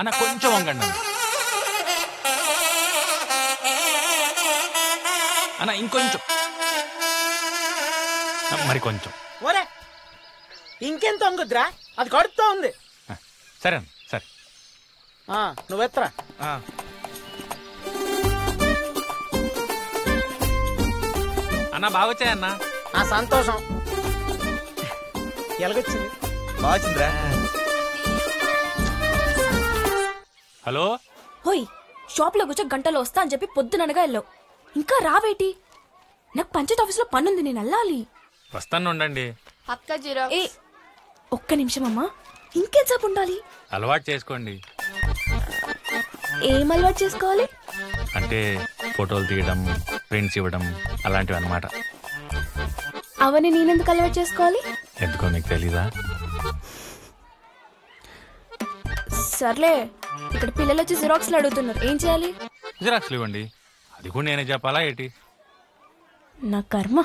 అన్న కొంచెం వంగండి అన్న. అన్న ఇంకొంచెం ఆ, మరి కొంచెం ఒరే ఇంకెంత వంగుద్రా అది కడుపుతో ఉంది ఆ, సరే అన్న సరే ఆ, నువ్వెత్తరా అన్న బాగా వచ్చాయన్న ఆ సంతోషం ఎలాగొచ్చింది బాగుందిరా హలో హోయ్ షాప్లో కూర్చో గంటలో వస్తా అని చెప్పి పొద్దుననగా వెళ్ళావు ఇంకా రావేటి నాకు పంచాయత్ ఆఫీస్లో పనుంది నేను వెళ్ళాలి వస్తాను ఉండండి అక్క జీరో ఏ ఒక్క నిమిషం అమ్మా ఇంకెంతసేపు ఉండాలి అలవాటు చేసుకోండి ఏం అలవాటు చేసుకోవాలి అంటే ఫోటోలు తీయడం ప్రింట్స్ ఇవ్వడం అలాంటివి అన్నమాట అవన్నీ నేనెందుకు అలవాటు చేసుకోవాలి ఎందుకో మీకు తెలీదా సర్లే ఇక్కడ పిల్లలు వచ్చి జిరాక్స్లు అడుగుతున్నారు ఏం చేయాలి జిరాక్స్లు ఇవ్వండి అది కూడా నేనే చెప్పాలా ఏంటి నా కర్మ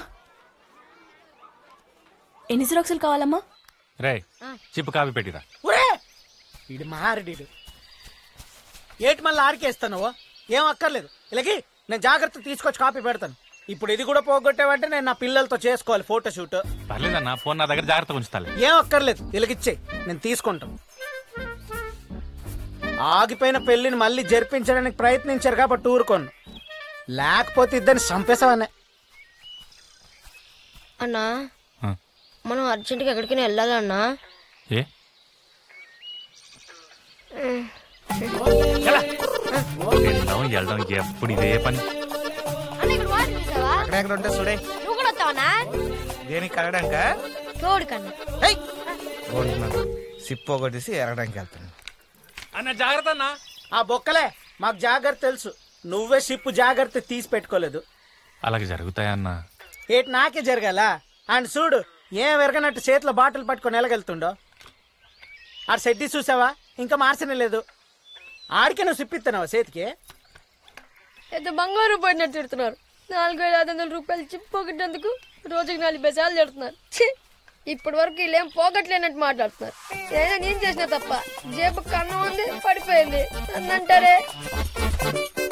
ఎన్ని జిరాక్సులు కావాలమ్మా రే చిప్పు కాపీ పెట్టిరా ఒరే ఇది మారడీడు ఏటి మళ్ళీ ఆడికేస్తాను ఏం అక్కర్లేదు ఇలాగి నేను జాగ్రత్త తీసుకొచ్చి కాపీ పెడతాను ఇప్పుడు ఇది కూడా పోగొట్టావంటే నేను నా పిల్లలతో చేసుకోవాలి ఫోటో షూట్ పర్లేదన్న ఫోన్ నా దగ్గర జాగ్రత్తగా ఉంచుతాలే ఏం అక్కర్లేదు ఇలాగిచ్చే నేను తీసుకుంటాను ఆగిపోయిన పెళ్లిని మళ్ళీ జరిపించడానికి ప్రయత్నించారు కాబట్టి ఊరుకోను లేకపోతే ఇద్దరిని చంపేసావనే అన్నా ఆ, మనం అర్జెంట్గా ఎక్కడికైనా వెళ్ళాలన్నా ఏ వెళ్దాం వెళ్దాం ఎప్పుడు ఇదే పని అన్న ఇక్కడ వాటర్ చూసావా అక్కడెక్కడ ఉంటే చూడే నువ్వు కూడా వస్తావన్నా దేనికి కడగడానిక తోడు కన్నా సిప్ ఒకటేసి ఎరగడానికి వెళ్తాను అన్న జాగ్రత్త అన్న ఆ బొక్కలే మాకు జాగ్రత్త తెలుసు నువ్వే షిప్ జాగ్రత్త తీసి పెట్టుకోలేదు అలాగే జరుగుతాయన్న ఏటి నాకే జరగాల అండ్ చూడు ఏం ఎరగనట్టు చేతిలో బాటిల్ పట్టుకొని ఎలాగెళ్తుండో ఆడు సెడ్డి చూసావా ఇంకా మార్చనే లేదు ఆడికే నువ్వు సిప్పిస్తున్నావా చేతికి ఎంత బంగారు పడినట్టు తిడుతున్నారు నాలుగు వేల ఐదు వందల రూపాయలు చిప్ పోగొట్టేందుకు రోజుకి నలభై సార్లు తిడుతున్నారు ఛీ! ఇప్పటి వరకు వీళ్ళేం పోగొట్టలేనట్టు మాట్లాడుతున్నారు ఏదో నేను చేసిన తప్ప జేబు కన్నం ఉంది పడిపోయింది నన్ను అంటారే